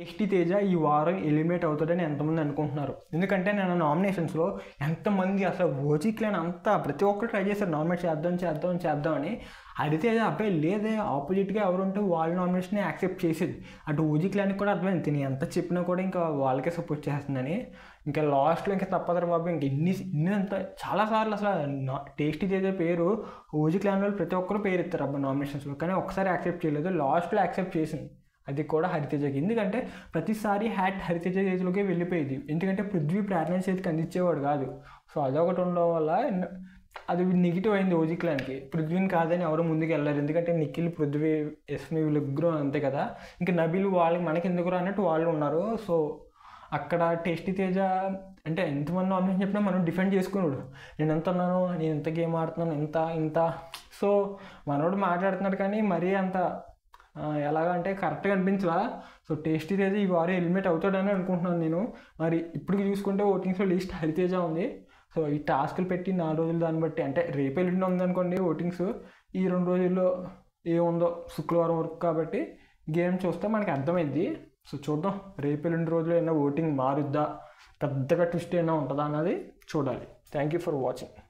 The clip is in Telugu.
టేస్టీ తేజ ఈ వారం ఎలిమినేట్ అవుతాడని ఎంతమంది అనుకుంటున్నారు ఎందుకంటే నేను నామినేషన్స్లో ఎంతమంది అసలు ఓజీ క్లాన్ అంతా ప్రతి ఒక్కరు ట్రై చేశారు నామినేట్ చేద్దాం చేద్దాం చేద్దామని హరితేజ అబ్బాయి లేదే ఆపోజిట్గా ఎవరు ఉంటే వాళ్ళ నామినేషన్ యాక్సెప్ట్ చేసేది అటు ఓజీ క్లాన్కి కూడా అర్థమైంది తిని ఎంత చెప్పినా కూడా ఇంకా వాళ్ళకే సపోర్ట్ చేస్తుందని ఇంకా లాస్ట్లో ఇంకా తప్పదరు బాబు ఇంక ఇన్ని ఇన్ని అంత చాలాసార్లు అసలు నా- టేస్టీ తేజ పేరు ఓజీ క్లాన్ వాళ్ళు ప్రతి ఒక్కరు పేరు ఇస్తారు అబ్బా నామినేషన్స్లో కానీ ఒకసారి యాక్సెప్ట్ చేయలేదు లాస్ట్లో యాక్సెప్ట్ చేసింది అది కూడా హరితేజకి ఎందుకంటే ప్రతిసారి హ్యాట్ హరితేజ చేతిలోకి వెళ్ళిపోయేది ఎందుకంటే పృథ్వీ ప్రార్థన చేతికి అందించేవాడు కాదు సో అదొకటి ఉండడం వల్ల ఎన్న- అది నెగిటివ్ అయింది ఓజీ క్లాన్కి పృథ్వీని కాదని ఎవరు ముందుకు వెళ్ళారు ఎందుకంటే నిఖిల్ పృథ్వీ ఎస్మి వీళ్ళిద్దరు అంతే కదా ఇంకా నబీలు వాళ్ళకి మనకి ఎందుకు అన్నట్టు వాళ్ళు ఉన్నారు సో అక్కడ టేస్టీ తేజ అంటే ఎంతమంది నామినేషన్ చెప్పినా మనం డిఫెండ్ చేసుకున్నాడు నేను ఎంత ఉన్నాను నేను ఎంత గేమ్ ఆడుతున్నాను ఎంత ఇంత సో మనోడు మాట్లాడుతున్నాడు కానీ మరీ అంత ఆ, ఎలాగంటే కరెక్ట్గా అనిపించలా సో టేస్టీ తేజ ఈ వారం ఎలిమినేట్ అవుతాడని అనుకుంటున్నాను నేను మరి ఇప్పుడు చూసుకుంటే ఓటింగ్స్లో లిస్ట్ హరితేజ ఉంది సో ఈ టాస్క్లు పెట్టి నాలుగు రోజులు దాన్ని బట్టి అంటే రేపు ఎల్లుండి ఉందనుకోండి ఓటింగ్స్ ఈ రెండు రోజుల్లో ఏముందో శుక్రవారం వరకు కాబట్టి గేమ్ చూస్తే మనకి అర్థమైంది సో చూద్దాం రేపు ఎల్లుండి రోజులు ఏమైనా ఓటింగ్ మారుద్దా పెద్దగా ట్విస్ట్ ఏమైనా ఉంటుందా అన్నది చూడాలి థ్యాంక్ యూ ఫర్ వాచింగ్